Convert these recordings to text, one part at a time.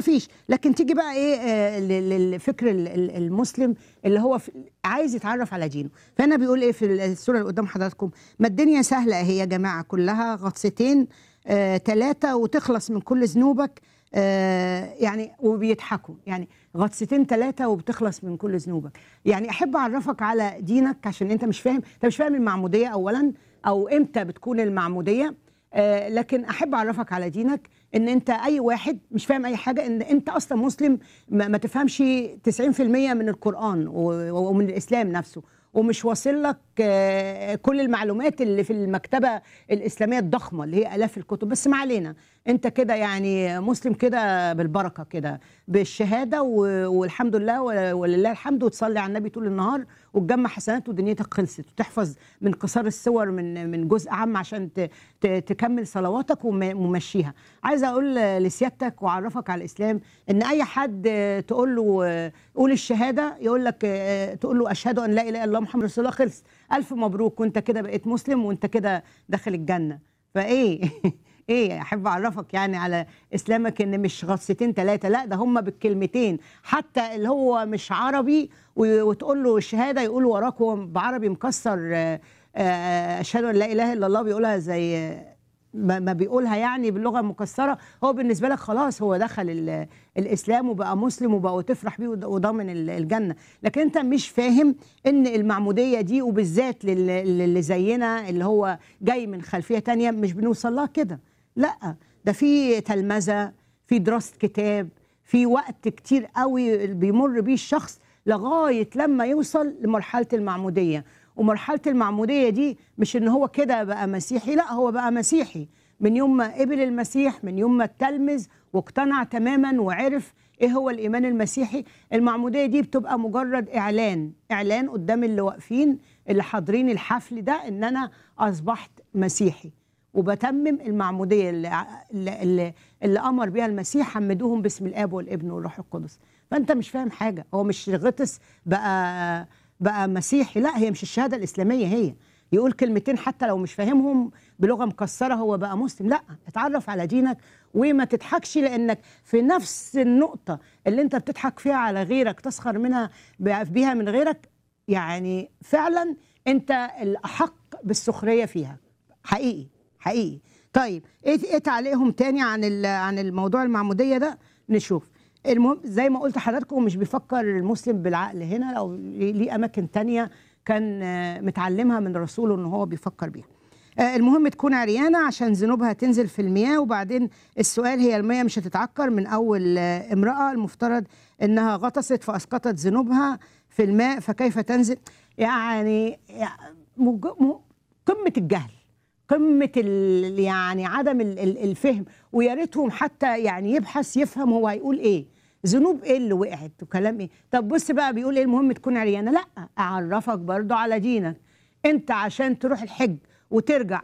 فيش لكن تيجي بقى ايه آه، لل- للفكر ال- ال- المسلم اللي هو في- عايز يتعرف على دينه فهنا بيقول ايه في السوره اللي قدام حضراتكم ما الدنيا سهله اهي يا جماعه كلها غطستين ثلاثه وتخلص من كل ذنوبك آه، يعني وبيضحكوا يعني غطستين ثلاثه وبتخلص من كل ذنوبك يعني احب اعرفك على دينك عشان انت مش فاهم انت مش فاهم المعموديه اولا او امتى بتكون المعموديه آه، لكن احب اعرفك على دينك ان انت اي واحد مش فاهم اي حاجه ان انت اصلا مسلم ما, ما تفهمش 90% من القران و- ومن الاسلام نفسه ومش واصل لك آه، كل المعلومات اللي في المكتبه الاسلاميه الضخمه اللي هي الاف الكتب بس ما علينا انت كده يعني مسلم كده بالبركه كده بالشهاده و- والحمد لله و- ولله الحمد وتصلي على النبي طول النهار وتجمع حسنات ودنيتك خلصت وتحفظ من قصار السور من من جزء عام عشان ت- ت- تكمل صلواتك وم- ومشيها عايزه اقول لسيادتك واعرفك على الاسلام ان اي حد آه، تقول له آه، قول الشهاده يقول لك آه، تقول له اشهد ان لا اله الا الله محمد رسول الله خلص الف مبروك وانت كده بقيت مسلم وانت كده داخل الجنه فايه ايه احب اعرفك يعني على اسلامك ان مش غطستين ثلاثه لا ده هم بالكلمتين حتى اللي هو مش عربي و- وتقول له الشهاده يقول وراك هو بعربي مكسر آه، آه، اشهد ان لا اله الا الله بيقولها زي آه، ما ما بيقولها يعني باللغه المكسره هو بالنسبه لك خلاص هو دخل ال- الاسلام وبقى مسلم وبقى تفرح بيه وض- وضامن ال- الجنه لكن انت مش فاهم ان المعموديه دي وبالذات لل- للي زينا اللي هو جاي من خلفيه تانية مش بنوصل لها كده لا ده في تلمذه في دراسه كتاب في وقت كتير قوي بيمر بيه الشخص لغايه لما يوصل لمرحله المعموديه ومرحله المعموديه دي مش ان هو كده بقى مسيحي لا هو بقى مسيحي من يوم ما قبل المسيح من يوم ما اتلمذ واقتنع تماما وعرف ايه هو الايمان المسيحي المعموديه دي بتبقى مجرد اعلان اعلان قدام اللي واقفين اللي حاضرين الحفل ده ان انا اصبحت مسيحي وبتمم المعموديه اللي, اللي, اللي, اللي امر بها المسيح حمدوهم باسم الاب والابن والروح القدس فانت مش فاهم حاجه هو مش غطس بقى بقى مسيحي لا هي مش الشهاده الاسلاميه هي يقول كلمتين حتى لو مش فاهمهم بلغه مكسره هو بقى مسلم لا اتعرف على دينك وما تضحكش لانك في نفس النقطه اللي انت بتضحك فيها على غيرك تسخر منها بيها من غيرك يعني فعلا انت الاحق بالسخريه فيها حقيقي حقيقي طيب ايه ايه تعليقهم تاني عن ال- عن الموضوع المعموديه ده نشوف المهم زي ما قلت لحضراتكم مش بيفكر المسلم بالعقل هنا او ليه اماكن تانية كان آه، متعلمها من رسوله ان هو بيفكر بيها آه، المهم تكون عريانه عشان ذنوبها تنزل في المياه وبعدين السؤال هي المياه مش هتتعكر من اول آه، امراه المفترض انها غطست فاسقطت ذنوبها في الماء فكيف تنزل يعني يعني مج- م- قمه الجهل قمه ال يعني عدم ال- ال- الفهم ويا ريتهم حتى يعني يبحث يفهم هو هيقول ايه ذنوب ايه اللي وقعت وكلام ايه طب بص بقى بيقول ايه المهم تكون عريانه لا اعرفك برضو على دينك انت عشان تروح الحج وترجع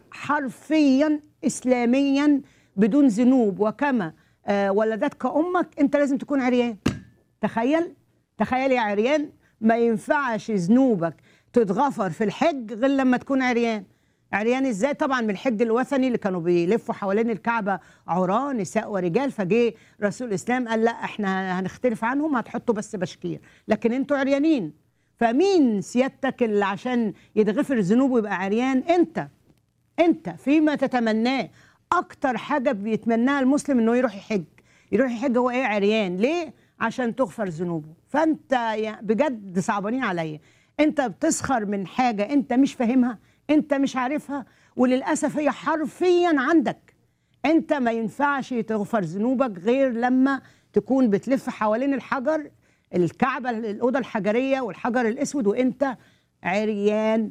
حرفيا اسلاميا بدون ذنوب وكما آه ولدتك امك انت لازم تكون عريان تخيل تخيل يا عريان ما ينفعش ذنوبك تتغفر في الحج غير لما تكون عريان عريان ازاي طبعا من الحج الوثني اللي كانوا بيلفوا حوالين الكعبه عراة نساء ورجال فجه رسول الاسلام قال لا احنا هنختلف عنهم هتحطوا بس بشكير لكن انتوا عريانين فمين سيادتك اللي عشان يتغفر ذنوبه يبقى عريان انت انت فيما تتمناه اكتر حاجه بيتمناها المسلم انه يروح يحج يروح يحج هو ايه عريان ليه عشان تغفر ذنوبه فانت يعني بجد صعبانين عليا انت بتسخر من حاجه انت مش فاهمها انت مش عارفها وللاسف هي حرفيا عندك انت ما ينفعش تغفر ذنوبك غير لما تكون بتلف حوالين الحجر الكعبه الاوضه الحجريه والحجر الاسود وانت عريان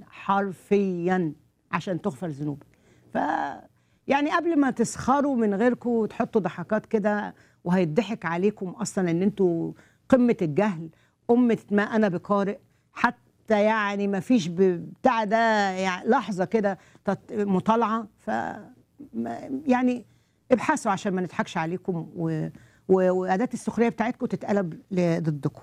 حرفيا عشان تغفر ذنوبك ف يعني قبل ما تسخروا من غيركم وتحطوا ضحكات كده وهيضحك عليكم اصلا ان انتوا قمه الجهل امه ما انا بقارئ حتى يعني ما فيش ب- بتاع ده يعني لحظه كده تط- مطالعه ف ما- يعني ابحثوا عشان ما نضحكش عليكم و... و... واداه السخريه بتاعتكم تتقلب ل- ضدكم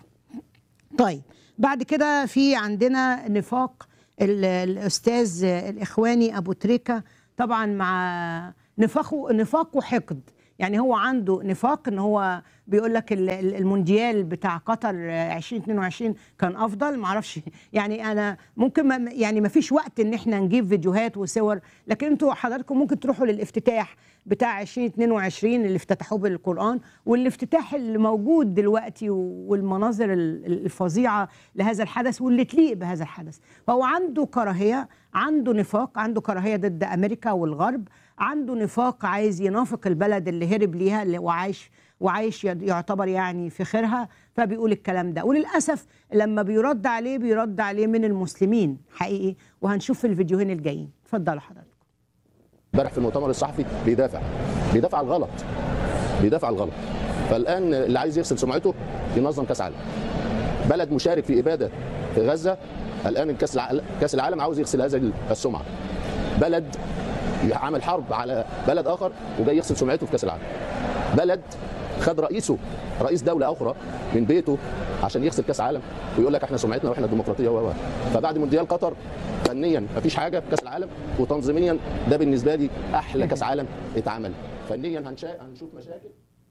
طيب بعد كده في عندنا نفاق ال- الاستاذ الاخواني ابو تريكه طبعا مع نفاقه نفاق وحقد يعني هو عنده نفاق ان هو بيقول لك ال- ال- المونديال بتاع قطر آه، 2022 كان افضل ما اعرفش يعني انا ممكن ما يعني ما فيش وقت ان احنا نجيب فيديوهات وصور لكن انتوا حضراتكم ممكن تروحوا للافتتاح بتاع 2022 اللي افتتحوه بالقران والافتتاح اللي موجود دلوقتي والمناظر ال- ال- الفظيعه لهذا الحدث واللي تليق بهذا الحدث فهو عنده كراهيه عنده نفاق عنده كراهيه ضد امريكا والغرب عنده نفاق عايز ينافق البلد اللي هرب ليها اللي وعايش وعايش يد- يعتبر يعني في خيرها فبيقول الكلام ده وللاسف لما بيرد عليه بيرد عليه من المسلمين حقيقي وهنشوف في الفيديوهين الجايين اتفضلوا حضرتك امبارح في المؤتمر الصحفي بيدافع بيدافع على الغلط بيدافع على الغلط فالان اللي عايز يغسل سمعته ينظم كاس عالم بلد مشارك في اباده في غزه الان كاس العالم كاس العالم عاوز يغسل هذه السمعه بلد عمل حرب على بلد اخر وجاي يغسل سمعته في كاس العالم بلد خد رئيسه رئيس دوله اخرى من بيته عشان يغسل كاس عالم ويقول لك احنا سمعتنا واحنا ديمقراطيه و و. فبعد مونديال قطر فنيا مفيش حاجه في كاس العالم وتنظيميا ده بالنسبه لي احلى كاس عالم اتعمل فنيا هنشا... هنشوف مشاكل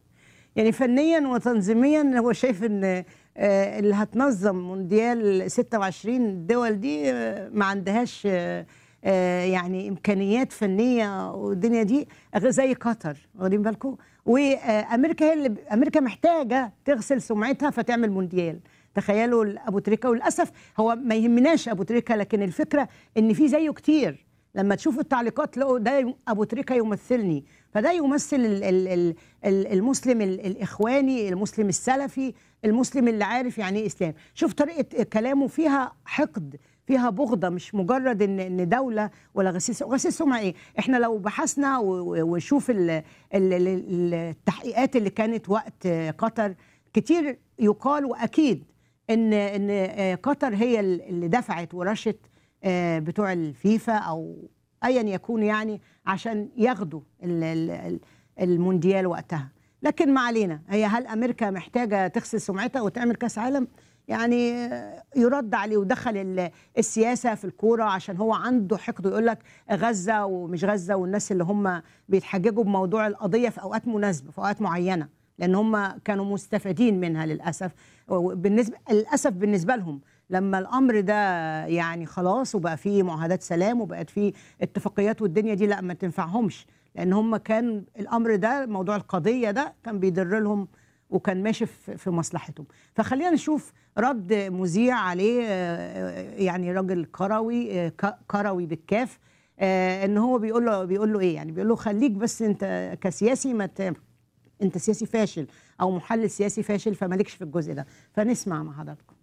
يعني فنيا وتنظيميا هو شايف ان آه، اللي هتنظم مونديال 26 الدول دي آه، ما عندهاش آه، آه، يعني امكانيات فنيه والدنيا دي غير زي قطر واخدين بالكم وامريكا هي اللي امريكا محتاجه تغسل سمعتها فتعمل مونديال تخيلوا ابو تريكه وللاسف هو ما يهمناش ابو تريكه لكن الفكره ان في زيه كتير لما تشوفوا التعليقات تلاقوا ده ابو تريكه يمثلني فده يمثل ال- ال- ال- ال- المسلم ال- الاخواني المسلم السلفي المسلم اللي عارف يعني ايه اسلام شوف طريقه كلامه فيها حقد فيها بغضه مش مجرد ان ان دوله ولا غسيل سمعة. غسيل سمعه ايه احنا لو بحثنا و- و- ونشوف ال- ال- ال- التحقيقات اللي كانت وقت قطر كتير يقال واكيد ان ان آه، قطر هي اللي دفعت ورشت آه، بتوع الفيفا او ايا يكون يعني عشان ياخدوا ال- ال- ال- المونديال وقتها لكن ما علينا هي هل امريكا محتاجه تغسل سمعتها وتعمل كاس عالم يعني آه، يرد عليه ودخل ال- السياسه في الكوره عشان هو عنده حقد يقول لك غزه ومش غزه والناس اللي هم بيتحججوا بموضوع القضيه في اوقات مناسبه في اوقات معينه لان هم كانوا مستفيدين منها للاسف بالنسبه للاسف بالنسبه لهم لما الامر ده يعني خلاص وبقى فيه معاهدات سلام وبقت فيه اتفاقيات والدنيا دي لا ما تنفعهمش لان هم كان الامر ده موضوع القضيه ده كان بيضر لهم وكان ماشي في في مصلحتهم فخلينا نشوف رد مذيع عليه آه، يعني راجل كروي آه، ك- كروي بالكاف آه، ان هو بيقول له بيقول له ايه يعني بيقول له خليك بس انت كسياسي ما ت- انت سياسي فاشل او محلل سياسي فاشل فمالكش في الجزء ده فنسمع مع حضراتكم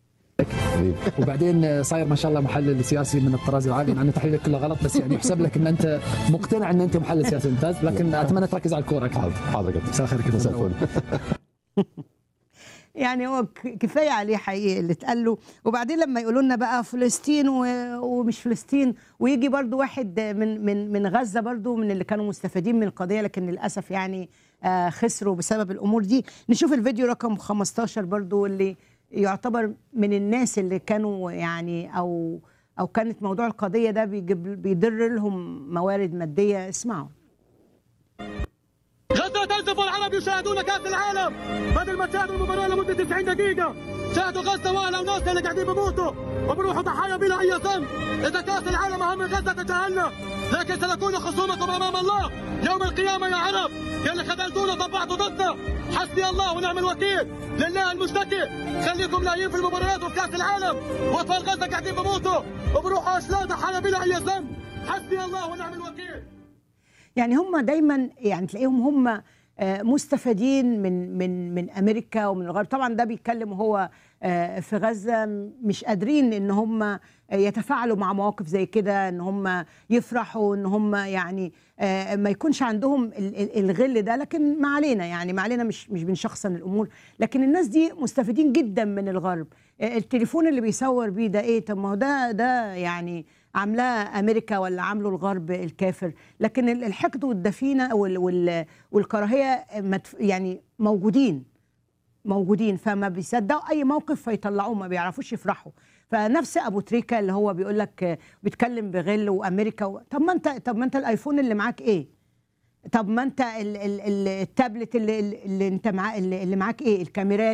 وبعدين صاير ما شاء الله محلل سياسي من الطراز العالي مع ان تحليلك كله غلط بس يعني يحسب لك ان انت مقتنع ان انت محلل سياسي ممتاز لكن اتمنى تركز على الكوره حاضر اكثر حاضر يا كابتن مساء الخير كابتن مساء منور. الفل يعني هو ك- كفايه عليه حقيقي اللي اتقال له وبعدين لما يقولوا لنا بقى فلسطين و- ومش فلسطين ويجي برضو واحد من من من غزه برضو من اللي كانوا مستفيدين من القضيه لكن للاسف يعني آه، خسروا بسبب الامور دي نشوف الفيديو رقم 15 برضو اللي يعتبر من الناس اللي كانوا يعني او او كانت موضوع القضيه ده بيجيب بيضر لهم موارد ماديه اسمعوا غزة تنزف والعرب يشاهدون كأس العالم بدل ما تشاهدوا المباراة لمدة 90 دقيقة شاهدوا غزة وأهلها وناسها اللي قاعدين بيموتوا وبروحوا ضحايا بلا أي ذنب إذا كأس العالم أهم من غزة تجاهلنا لكن سنكون خصومكم أمام الله يوم القيامة يا عرب يا اللي خذلتونا طبعتوا ضدنا حسبي الله ونعم الوكيل لله المشتكي خليكم لاهيين في المباريات وفي كأس العالم وأطفال غزة قاعدين بيموتوا وبروحوا أشلاء ضحايا بلا أي ذنب حسبي الله ونعم الوكيل يعني هم دايما يعني تلاقيهم هم آه، مستفيدين من من من امريكا ومن الغرب طبعا ده بيتكلم وهو آه، في غزه مش قادرين ان هم يتفاعلوا مع مواقف زي كده ان هم يفرحوا ان هم يعني آه، ما يكونش عندهم ال- ال- الغل ده لكن ما علينا يعني ما علينا مش مش بنشخصن الامور لكن الناس دي مستفيدين جدا من الغرب آه، التليفون اللي بيصور بيه ده ايه طب ما هو ده ده يعني عاملاه امريكا ولا عامله الغرب الكافر لكن ال- الحقد والدفينه وال وال والكراهيه مدف- يعني موجودين موجودين فما بيصدقوا اي موقف فيطلعوه ما بيعرفوش يفرحوا فنفس ابو تريكا اللي هو بيقول لك بيتكلم بغل وامريكا و... طب ما انت طب ما انت الايفون اللي معاك ايه طب ما انت ال- ال- ال- التابلت اللي, اللي انت معاه اللي اللي معاك ايه الكاميرات